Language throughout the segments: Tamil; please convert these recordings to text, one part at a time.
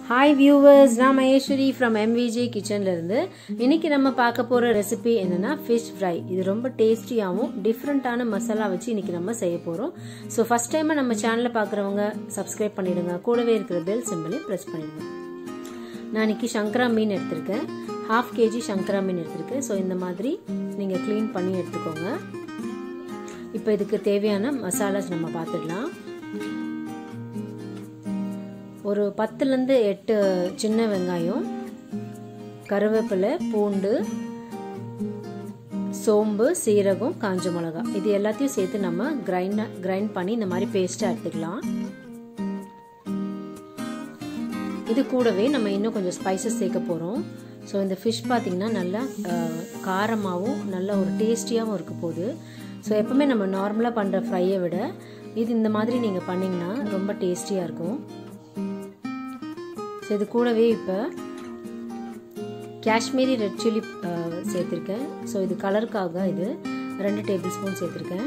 ஹாய் வியூவர்ஸ் நான் மகேஸ்வரி ஃப்ரம் எம்விஜே கிச்சன்லேருந்து இன்னைக்கு நம்ம பார்க்க போகிற ரெசிபி என்னன்னா ஃபிஷ் ஃப்ரை இது ரொம்ப டேஸ்டியாகவும் டிஃப்ரெண்ட்டான மசாலா வச்சு இன்னைக்கு நம்ம செய்ய போகிறோம் ஸோ ஃபஸ்ட் டைமாக நம்ம சேனலில் பார்க்குறவங்க சப்ஸ்கிரைப் பண்ணிடுங்க கூடவே இருக்கிற பெல் சிம்பிளையும் ப்ரெஸ் பண்ணிடுங்க நான் இன்னைக்கு சங்கரா மீன் எடுத்திருக்கேன் ஹாஃப் கேஜி சங்கரா மீன் எடுத்திருக்கேன் ஸோ இந்த மாதிரி நீங்கள் க்ளீன் பண்ணி எடுத்துக்கோங்க இப்போ இதுக்கு தேவையான மசாலாஸ் நம்ம பார்த்துடலாம் ஒரு பத்துலேருந்து எட்டு சின்ன வெங்காயம் கருவேப்பிலை பூண்டு சோம்பு சீரகம் காஞ்ச மிளகா இது எல்லாத்தையும் சேர்த்து நம்ம கிரைண்ட் கிரைண்ட் பண்ணி இந்த மாதிரி பேஸ்ட்டாக எடுத்துக்கலாம் இது கூடவே நம்ம இன்னும் கொஞ்சம் ஸ்பைசஸ் சேர்க்க போகிறோம் ஸோ இந்த ஃபிஷ் பார்த்திங்கன்னா நல்லா காரமாகவும் நல்ல ஒரு டேஸ்டியாகவும் இருக்க போகுது ஸோ எப்பவுமே நம்ம நார்மலாக பண்ணுற ஃப்ரையை விட இது இந்த மாதிரி நீங்கள் பண்ணிங்கன்னா ரொம்ப டேஸ்டியாக இருக்கும் ஸோ இது கூடவே இப்போ காஷ்மீரி ரெட் சில்லி சேர்த்துருக்கேன் ஸோ இது கலருக்காக இது ரெண்டு டேபிள் ஸ்பூன் சேர்த்துருக்கேன்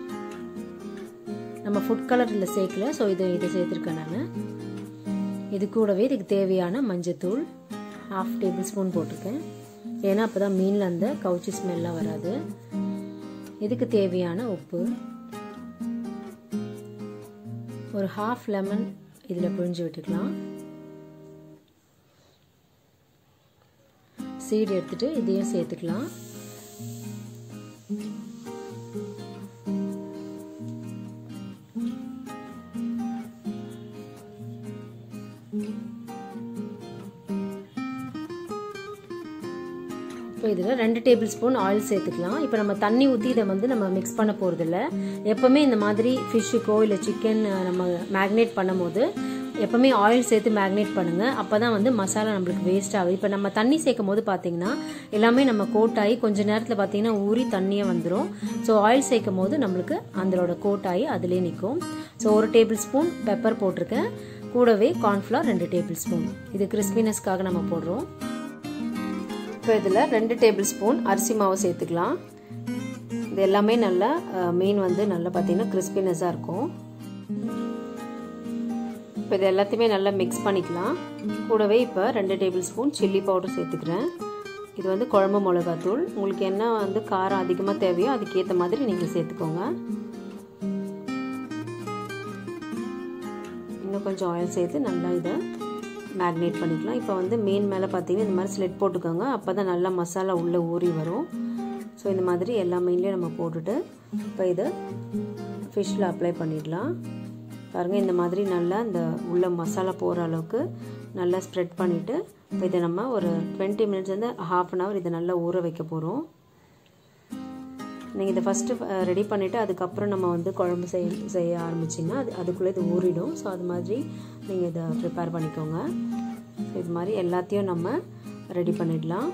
நம்ம ஃபுட் கலர் இதில் சேர்க்கல ஸோ இது இதை சேர்த்துருக்கேன் நான் இது கூடவே இதுக்கு தேவையான மஞ்சத்தூள் ஹாஃப் டேபிள் ஸ்பூன் போட்டிருக்கேன் ஏன்னா அப்போ தான் மீனில் அந்த கவுச்சி ஸ்மெல்லாம் வராது இதுக்கு தேவையான உப்பு ஒரு ஹாஃப் லெமன் இதில் புழிஞ்சு விட்டுக்கலாம் சீடு எடுத்துட்டு இதையும் சேர்த்துக்கலாம் இப்போ இதில் ரெண்டு டேபிள் ஸ்பூன் ஆயில் சேர்த்துக்கலாம் இப்போ நம்ம தண்ணி ஊற்றி இதை வந்து நம்ம மிக்ஸ் பண்ண போகிறதில்ல எப்போவுமே இந்த மாதிரி ஃபிஷ்ஷுக்கோ இல்லை சிக்கன் நம்ம மேக்னேட் பண்ணும் போது எப்பவுமே ஆயில் சேர்த்து மேக்னேட் பண்ணுங்கள் அப்போ தான் வந்து மசாலா நம்மளுக்கு வேஸ்ட் ஆகுது இப்போ நம்ம தண்ணி சேர்க்கும் போது பார்த்தீங்கன்னா எல்லாமே நம்ம கோட் ஆகி கொஞ்ச நேரத்தில் பார்த்தீங்கன்னா ஊறி தண்ணியே வந்துடும் ஸோ ஆயில் சேர்க்கும் போது நம்மளுக்கு அதோட கோட் ஆகி அதிலே நிற்கும் ஸோ ஒரு டேபிள் ஸ்பூன் பெப்பர் போட்டிருக்கேன் கூடவே கார்ன்ஃப்ளவர் ரெண்டு டேபிள் ஸ்பூன் இது கிறிஸ்பினஸ்க்காக நம்ம போடுறோம் இப்போ இதில் ரெண்டு டேபிள் ஸ்பூன் அரிசி மாவு சேர்த்துக்கலாம் இது எல்லாமே நல்லா மீன் வந்து நல்லா பார்த்தீங்கன்னா கிறிஸ்பினஸாக இருக்கும் இப்போ இது எல்லாத்தையுமே நல்லா மிக்ஸ் பண்ணிக்கலாம் கூடவே இப்போ ரெண்டு டேபிள் ஸ்பூன் சில்லி பவுடர் சேர்த்துக்கிறேன் இது வந்து குழம்பு மிளகாத்தூள் உங்களுக்கு என்ன வந்து காரம் அதிகமாக தேவையோ அதுக்கேற்ற மாதிரி நீங்கள் சேர்த்துக்கோங்க இன்னும் கொஞ்சம் ஆயில் சேர்த்து நல்லா இதை மேக்னேட் பண்ணிக்கலாம் இப்போ வந்து மீன் மேலே பார்த்தீங்கன்னா இந்த மாதிரி ஸ்லெட் போட்டுக்கோங்க அப்போ தான் நல்லா மசாலா உள்ளே ஊறி வரும் ஸோ இந்த மாதிரி எல்லா மீன்லேயும் நம்ம போட்டுட்டு இப்போ இதை ஃபிஷ்ஷில் அப்ளை பண்ணிடலாம் பாருங்கள் இந்த மாதிரி நல்லா இந்த உள்ள மசாலா போகிற அளவுக்கு நல்லா ஸ்ப்ரெட் பண்ணிவிட்டு இப்போ இதை நம்ம ஒரு டுவெண்ட்டி மினிட்ஸ் வந்து ஹாஃப் அன் ஹவர் இதை நல்லா ஊற வைக்க போகிறோம் நீங்கள் இதை ஃபஸ்ட்டு ரெடி பண்ணிவிட்டு அதுக்கப்புறம் நம்ம வந்து குழம்பு செய்ய செய்ய ஆரம்பிச்சிங்கன்னா அது அதுக்குள்ளே இது ஊறிடும் ஸோ அது மாதிரி நீங்கள் இதை ப்ரிப்பேர் பண்ணிக்கோங்க ஸோ இது மாதிரி எல்லாத்தையும் நம்ம ரெடி பண்ணிடலாம்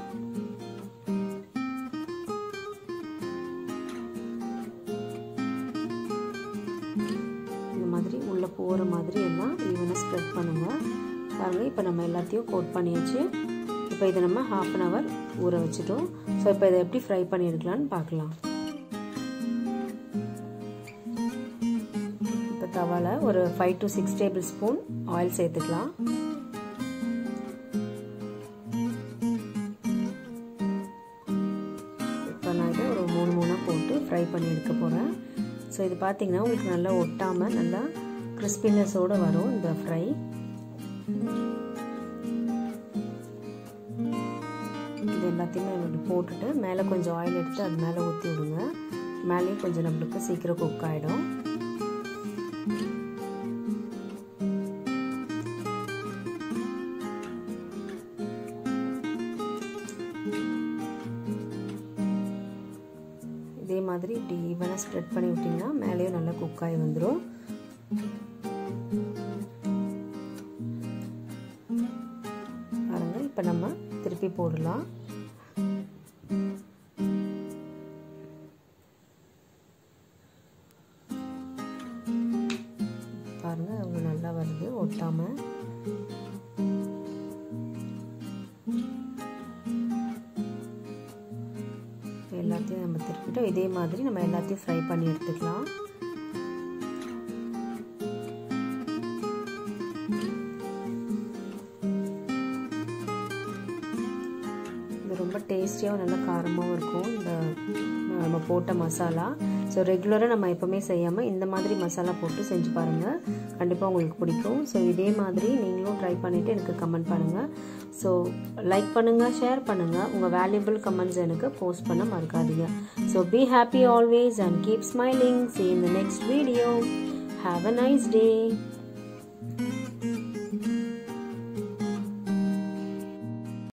இந்த மாதிரி உள்ளே போகிற மாதிரி எல்லாம் ஈவனாக ஸ்ப்ரெட் பண்ணுங்கள் பாருங்கள் இப்போ நம்ம எல்லாத்தையும் கோட் பண்ணியாச்சு இப்போ இதை நம்ம ஹாஃப் அன் ஹவர் ஊற வச்சுட்டோம் ஸோ இப்போ இதை எப்படி ஃப்ரை பண்ணி எடுக்கலான்னு பார்க்கலாம் இப்போ தவாவில் ஒரு five to six tablespoon oil சேர்த்துக்கலாம் இப்போ நான் இதை ஒரு மூணு மூணாக போட்டு ஃப்ரை பண்ணி எடுக்க போகிறேன் ஸோ இது பார்த்தீங்கன்னா உங்களுக்கு நல்லா ஒட்டாமல் நல்லா கிறிஸ்பினஸோடு வரும் இந்த ஃப்ரை இது எல்லாத்தையுமே இப்படி போட்டுட்டு மேலே கொஞ்சம் ஆயில் எடுத்து அது மேலே ஊற்றி விடுங்க மேலேயும் கொஞ்சம் நம்மளுக்கு சீக்கிரம் குக் ஆகிடும் இதே மாதிரி இப்படி ஈவனாக ஸ்ப்ரெட் பண்ணி விட்டிங்கன்னா மேலேயும் நல்லா குக் ஆகி வந்துடும் பாருங்கள் இப்போ நம்ம திருப்பி போடலாம் பாருங்கள் அவங்க நல்லா வருது ஒட்டாமல் எல்லாத்தையும் நம்ம திருப்பிட்டோம் இதே மாதிரி நம்ம எல்லாத்தையும் ஃப்ரை பண்ணி எடுத்துக்கலாம் ரொம்ப டேஸ்டியாகவும் நல்ல காரமாகவும் இருக்கும் இந்த நம்ம போட்ட மசாலா ஸோ ரெகுலராக நம்ம எப்போவுமே செய்யாமல் இந்த மாதிரி மசாலா போட்டு செஞ்சு பாருங்கள் கண்டிப்பாக உங்களுக்கு பிடிக்கும் ஸோ இதே மாதிரி நீங்களும் ட்ரை பண்ணிவிட்டு எனக்கு கமெண்ட் பண்ணுங்கள் ஸோ லைக் பண்ணுங்கள் ஷேர் பண்ணுங்கள் உங்கள் வேல்யூபிள் கமெண்ட்ஸ் எனக்கு போஸ்ட் பண்ண மறக்காதீங்க so be happy always and keep smiling see in the next video have a nice day